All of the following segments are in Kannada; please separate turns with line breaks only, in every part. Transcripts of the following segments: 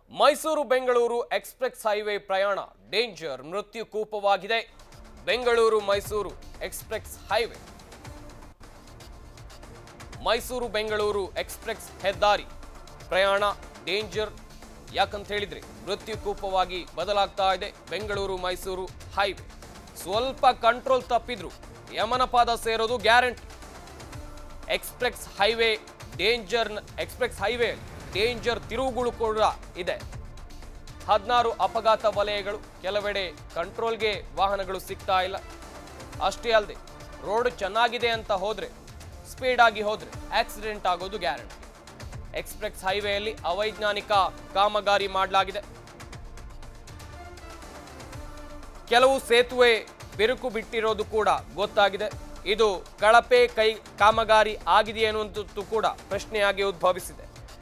ಮೈಸೂರು ಬೆಂಗಳೂರು ಎಕ್ಸ್ಪ್ರೆಸ್ ಹೈವೇ ಪ್ರಯಾಣ ಡೇಂಜರ್ ಮೃತ್ಯು ಕೂಪವಾಗಿದೆ Bengaluru Mysuru express highway Mysuru Bengaluru express ಹೆದ್ದಾರಿ ಪ್ರಯಾಣ ಡೇಂಜರ್ ಯಾಕಂತ ಹೇಳಿದ್ರೆ ಮೃತ್ಯು ಕೂಪವಾಗಿ ಬದಲಾಗ್ತಾ ಇದೆ ಬೆಂಗಳೂರು ಮೈಸೂರು ಹೈವೇ ಸ್ವಲ್ಪ ಕಂಟ್ರೋಲ್ ತಪ್ಪಿದ್ರು ಯಮನಪಾದ ಸೇರೋದು guarantee express highway danger express highway danger ತಿರುವುಗಳು ಕೂಡ ಇದೆ ಹದಿನಾರು ಅಪಘಾತ ವಲಯಗಳು ಕೆಲವೆಡೆ ಕಂಟ್ರೋಲ್ಗೆ ವಾಹನಗಳು ಸಿಗ್ತಾ ಇಲ್ಲ ಅಷ್ಟೇ ಅಲ್ಲದೆ ರೋಡ್ ಚೆನ್ನಾಗಿದೆ ಅಂತ ಹೋದ್ರೆ ಸ್ಪೀಡ್ ಆಗಿ ಹೋದ್ರೆ ಆಕ್ಸಿಡೆಂಟ್ ಆಗೋದು ಗ್ಯಾರಂಟಿ ಎಕ್ಸ್ಪ್ರೆಸ್ ಹೈವೇಯಲ್ಲಿ ಅವೈಜ್ಞಾನಿಕ ಕಾಮಗಾರಿ ಮಾಡಲಾಗಿದೆ ಕೆಲವು ಸೇತುವೆ ಬಿರುಕು ಬಿಟ್ಟಿರೋದು ಕೂಡ ಗೊತ್ತಾಗಿದೆ ಇದು ಕಳಪೆ ಕೈ ಕಾಮಗಾರಿ ಆಗಿದೆಯೇ ಅನ್ನುವಂಥದ್ದು ಕೂಡ ಪ್ರಶ್ನೆಯಾಗಿ ಉದ್ಭವಿಸಿದೆ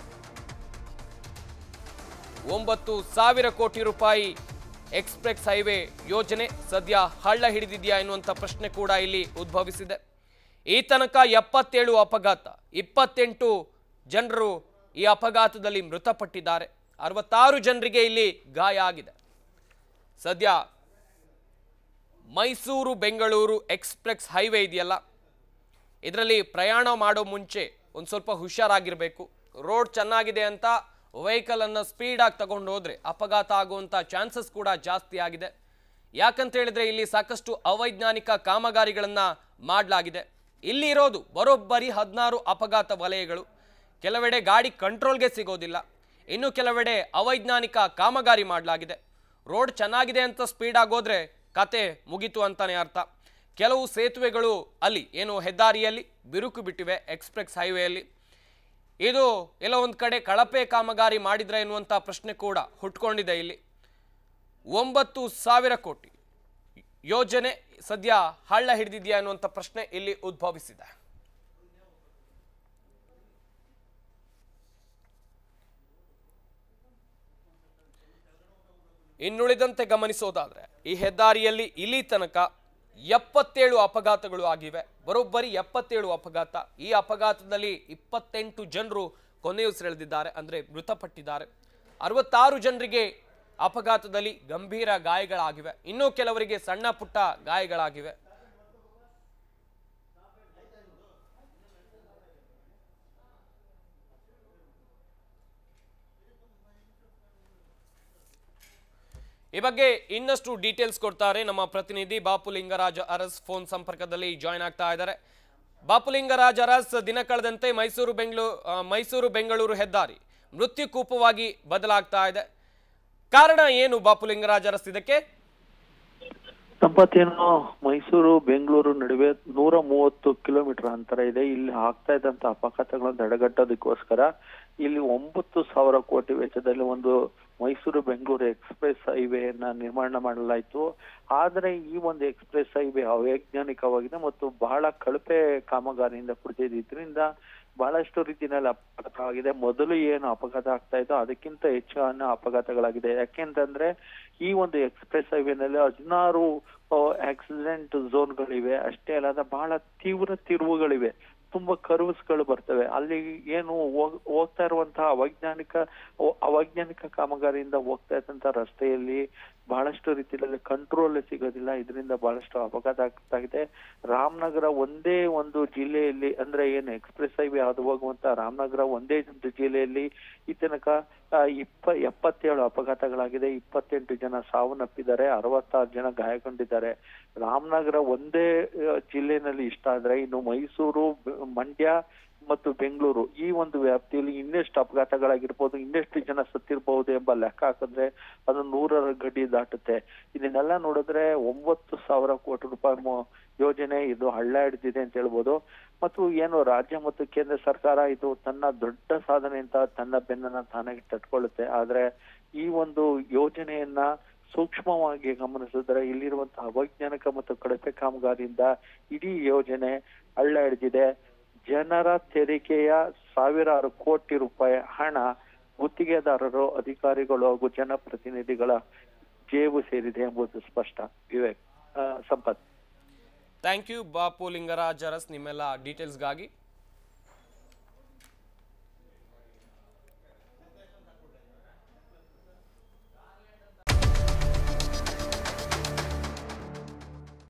ಒಂಬತ್ತು ಸಾವಿರ ಕೋಟಿ ರೂಪಾಯಿ ಎಕ್ಸ್ಪ್ರೆಸ್ ಹೈವೇ ಯೋಜನೆ ಸದ್ಯ ಹಳ್ಳ ಹಿಡಿದಿದೆಯಾ ಎನ್ನುವಂಥ ಪ್ರಶ್ನೆ ಕೂಡ ಇಲ್ಲಿ ಉದ್ಭವಿಸಿದೆ ಈ ತನಕ ಎಪ್ಪತ್ತೇಳು ಅಪಘಾತ ಇಪ್ಪತ್ತೆಂಟು ಜನರು ಈ ಅಪಘಾತದಲ್ಲಿ ಮೃತಪಟ್ಟಿದ್ದಾರೆ ಅರವತ್ತಾರು ಜನರಿಗೆ ಇಲ್ಲಿ ಗಾಯ ಆಗಿದೆ ಸದ್ಯ ಮೈಸೂರು ಬೆಂಗಳೂರು ಎಕ್ಸ್ಪ್ರೆಸ್ ಹೈವೇ ಇದೆಯಲ್ಲ ಇದರಲ್ಲಿ ಪ್ರಯಾಣ ಮಾಡೋ ಮುಂಚೆ ಒಂದು ಸ್ವಲ್ಪ ಹುಷಾರಾಗಿರಬೇಕು ರೋಡ್ ಚೆನ್ನಾಗಿದೆ ಅಂತ ವೆಹಿಕಲನ್ನು ಸ್ಪೀಡಾಗಿ ತಗೊಂಡು ಹೋದರೆ ಅಪಘಾತ ಆಗುವಂಥ ಚಾನ್ಸಸ್ ಕೂಡ ಜಾಸ್ತಿ ಆಗಿದೆ ಯಾಕಂತ ಹೇಳಿದ್ರೆ ಇಲ್ಲಿ ಸಾಕಷ್ಟು ಅವೈಜ್ಞಾನಿಕ ಕಾಮಗಾರಿಗಳನ್ನು ಮಾಡಲಾಗಿದೆ ಇಲ್ಲಿ ಇರೋದು ಬರೋಬ್ಬರಿ ಹದಿನಾರು ಅಪಘಾತ ವಲಯಗಳು ಕೆಲವೆಡೆ ಗಾಡಿ ಕಂಟ್ರೋಲ್ಗೆ ಸಿಗೋದಿಲ್ಲ ಇನ್ನು ಕೆಲವೆಡೆ ಅವೈಜ್ಞಾನಿಕ ಕಾಮಗಾರಿ ಮಾಡಲಾಗಿದೆ ರೋಡ್ ಚೆನ್ನಾಗಿದೆ ಅಂತ ಸ್ಪೀಡ್ ಆಗೋದ್ರೆ ಕತೆ ಮುಗೀತು ಅಂತಾನೆ ಅರ್ಥ ಕೆಲವು ಸೇತುವೆಗಳು ಅಲ್ಲಿ ಏನು ಹೆದ್ದಾರಿಯಲ್ಲಿ ಬಿರುಕು ಬಿಟ್ಟಿವೆ ಎಕ್ಸ್ಪ್ರೆಸ್ ಹೈವೇಯಲ್ಲಿ ಇದು ಎಲ್ಲೋ ಒಂದು ಕಡೆ ಕಳಪೆ ಕಾಮಗಾರಿ ಮಾಡಿದ್ರೆ ಎನ್ನುವಂಥ ಪ್ರಶ್ನೆ ಕೂಡ ಹುಟ್ಕೊಂಡಿದೆ ಇಲ್ಲಿ ಒಂಬತ್ತು ಸಾವಿರ ಕೋಟಿ ಯೋಜನೆ ಸದ್ಯ ಹಳ್ಳ ಹಿಡಿದಿದೆಯಾ ಅನ್ನುವಂಥ ಪ್ರಶ್ನೆ ಇಲ್ಲಿ ಉದ್ಭವಿಸಿದೆ ಇನ್ನುಳಿದಂತೆ ಗಮನಿಸೋದಾದ್ರೆ ಈ ಹೆದ್ದಾರಿಯಲ್ಲಿ ಇಲ್ಲಿ ತನಕ ಎಪ್ಪತ್ತೇಳು ಅಪಘಾತಗಳು ಆಗಿವೆ ಬರೋಬ್ಬರಿ ಎಪ್ಪತ್ತೇಳು ಅಪಘಾತ ಈ ಅಪಘಾತದಲ್ಲಿ ಇಪ್ಪತ್ತೆಂಟು ಜನರು ಕೊನೆಯುಸಿರೆಳೆದಿದ್ದಾರೆ ಅಂದ್ರೆ ಮೃತಪಟ್ಟಿದ್ದಾರೆ ಅರವತ್ತಾರು ಜನರಿಗೆ ಅಪಘಾತದಲ್ಲಿ ಗಂಭೀರ ಗಾಯಗಳಾಗಿವೆ ಇನ್ನೂ ಕೆಲವರಿಗೆ ಸಣ್ಣ ಪುಟ್ಟ ಗಾಯಗಳಾಗಿವೆ ಈ ಬಗ್ಗೆ ಇನ್ನಷ್ಟು ಡೀಟೇಲ್ಸ್ ಕೊಡ್ತಾರೆ ನಮ್ಮ ಪ್ರತಿನಿಧಿ ಬಾಪು ಲಿಂಗರಾಜ್ ಅರಸ್ ಫೋನ್ ಸಂಪರ್ಕದಲ್ಲಿ ಜಾಯ್ನ್ ಆಗ್ತಾ ಇದ್ದಾರೆ ಬಾಪು ಲಿಂಗರಾಜ್ ಅರಸ್ ದಿನ ಕಳೆದಂತೆ ಮೈಸೂರು ಬೆಂಗಳೂರು ಮೈಸೂರು ಬೆಂಗಳೂರು ಹೆದ್ದಾರಿ ಮೃತ್ಯು ಕೂಪವಾಗಿ ಬದಲಾಗ್ತಾ ಇದೆ ಕಾರಣ ಏನು ಬಾಪು ಲಿಂಗರಾಜ್ ಅರಸ್ ಇದಕ್ಕೆ
ಸಂಪತ್ತೇನು ಮೈಸೂರು ಬೆಂಗಳೂರು ನಡುವೆ ನೂರ ಮೂವತ್ತು ಕಿಲೋಮೀಟರ್ ಅಂತರ ಇದೆ ಇಲ್ಲಿ ಆಗ್ತಾ ಇದ್ದಂತ ಅಪಘಾತಗಳನ್ನು ತಡೆಗಟ್ಟೋದಕ್ಕೋಸ್ಕರ ಇಲ್ಲಿ ಒಂಬತ್ತು ಸಾವಿರ ಕೋಟಿ ವೆಚ್ಚದಲ್ಲಿ ಒಂದು ಮೈಸೂರು ಬೆಂಗಳೂರು ಎಕ್ಸ್ಪ್ರೆಸ್ ಹೈವೇಯನ್ನ ನಿರ್ಮಾಣ ಮಾಡಲಾಯಿತು ಆದ್ರೆ ಈ ಒಂದು ಎಕ್ಸ್ಪ್ರೆಸ್ ಹೈವೇ ಅವೈಜ್ಞಾನಿಕವಾಗಿದೆ ಮತ್ತು ಬಹಳ ಕಳಪೆ ಕಾಮಗಾರಿಯಿಂದ ಕೂಡಿದೆ ಇದರಿಂದ ಬಹಳಷ್ಟು ರೀತಿಯಲ್ಲಿ ಅಪಘಾತ ಆಗಿದೆ ಮೊದಲು ಏನು ಅಪಘಾತ ಆಗ್ತಾ ಇತ್ತು ಅದಕ್ಕಿಂತ ಹೆಚ್ಚಿನ ಅಪಘಾತಗಳಾಗಿದೆ ಯಾಕೆಂತಂದ್ರೆ ಈ ಒಂದು ಎಕ್ಸ್ಪ್ರೆಸ್ ಹೈವೇನಲ್ಲಿ ಹದಿನಾರು ಆಕ್ಸಿಡೆಂಟ್ ಝೋನ್ಗಳಿವೆ ಅಷ್ಟೇ ಅಲ್ಲದ ಬಹಳ ತೀವ್ರ ತಿರುವುಗಳಿವೆ ತುಂಬಾ ಕರ್ವ್ಸ್ಗಳು ಬರ್ತವೆ ಅಲ್ಲಿ ಏನು ಹೋಗ್- ಹೋಗ್ತಾ ಇರುವಂತಹ ಅವೈಜ್ಞಾನಿಕ ಅವ- ಅವೈಜ್ಞಾನಿಕ ಕಾಮಗಾರಿಯಿಂದ ಹೋಗ್ತಾ ಇದ್ದಂತ ರಸ್ತೆಯಲ್ಲಿ ಬಹಳಷ್ಟು ರೀತಿಯಲ್ಲಿ ಕಂಟ್ರೋಲ್ ಸಿಗೋದಿಲ್ಲ ಇದರಿಂದ ಬಹಳಷ್ಟು ಅಪಘಾತ ಆಗ್ತಾ ಇದೆ ರಾಮನಗರ ಒಂದೇ ಒಂದು ಜಿಲ್ಲೆಯಲ್ಲಿ ಅಂದ್ರೆ ಏನು ಎಕ್ಸ್ಪ್ರೆಸ್ ಹೈವೇ ಹಾದು ಹೋಗುವಂತ ರಾಮನಗರ ಒಂದೇ ಒಂದು ಜಿಲ್ಲೆಯಲ್ಲಿ ಈ ತನಕ ಆ, ಇಪ್ಪ ಎಪ್ಪತ್ತೇಳು ಅಪಘಾತಗಳಾಗಿದೆ ಇಪ್ಪತ್ತೆಂಟು ಜನ ಸಾವನ್ನಪ್ಪಿದ್ದಾರೆ ಅರವತ್ತಾರು ಜನ ಗಾಯಗೊಂಡಿದ್ದಾರೆ ರಾಮನಗರ ಒಂದೇ ಆ, ಜಿಲ್ಲೆನಲ್ಲಿ ಇಷ್ಟ ಆದ್ರೆ ಇನ್ನು ಮೈಸೂರು ಬ- ಮಂಡ್ಯ ಮತ್ತು ಬೆಂಗಳೂರು ಈ ಒಂದು ವ್ಯಾಪ್ತಿಯಲ್ಲಿ ಇನ್ನೆಷ್ಟು ಅಪಘಾತಗಳಾಗಿರ್ಬೋದು ಇನ್ನೆಷ್ಟು ಜನ ಸತ್ತಿರಬಹುದು ಎಂಬ ಲೆಕ್ಕ ಹಾಕಿದ್ರೆ ಅದು ನೂರರ ಗಡಿ ದಾಟುತ್ತೆ ಇದನ್ನೆಲ್ಲ ನೋಡಿದ್ರೆ ಒಂಬತ್ತು ಸಾವಿರ ಕೋಟಿ ರೂಪಾಯಿ ಮೊ- ಯೋಜನೆ ಇದು ಹಳ್ಳ ಹಿಡಿದಿದೆ ಅಂತ ಹೇಳ್ಬೋದು ಮತ್ತು ಏನು ರಾಜ್ಯ ಮತ್ತು ಕೇಂದ್ರ ಸರ್ಕಾರ ಇದು ತನ್ನ ದೊಡ್ಡ ಸಾಧನೆ ಅಂತ ತನ್ನ ಬೆನ್ನನ್ನ ತಾನಾಗಿ ತಟ್ಕೊಳ್ಳುತ್ತೆ ಆದ್ರೆ ಈ ಒಂದು ಯೋಜನೆಯನ್ನ ಸೂಕ್ಷ್ಮವಾಗಿ ಗಮನಿಸಿದ್ರೆ ಇಲ್ಲಿರುವಂತಹ ಅವೈಜ್ಞಾನಿಕ ಮತ್ತು ಕಳಪೆ ಕಾಮಗಾರಿಯಿಂದ ಇಡೀ ಯೋಜನೆ ಹಳ್ಳ ಹಿಡಿದಿದೆ ಜನರ ತೆರಿಗೆಯ ಸಾವಿರಾರು ಕೋಟಿ ರೂಪಾಯಿ ಹಣ ಗುತ್ತಿಗೆದಾರರು ಅಧಿಕಾರಿಗಳು ಹಾಗೂ ಜನಪ್ರತಿನಿಧಿಗಳ ಜೇಬು ಸೇರಿದೆ ಎಂಬುದು ಸ್ಪಷ್ಟ ವಿವೇಕ್ ಆ, ಸಂಪತ್
ಥ್ಯಾಂಕ್ ಯು ಬಾಪು ಲಿಂಗರಾಜ್ ಅರಸ್ ನಿಮ್ಮೆಲ್ಲ ಡೀಟೇಲ್ಸ್ಗಾಗಿ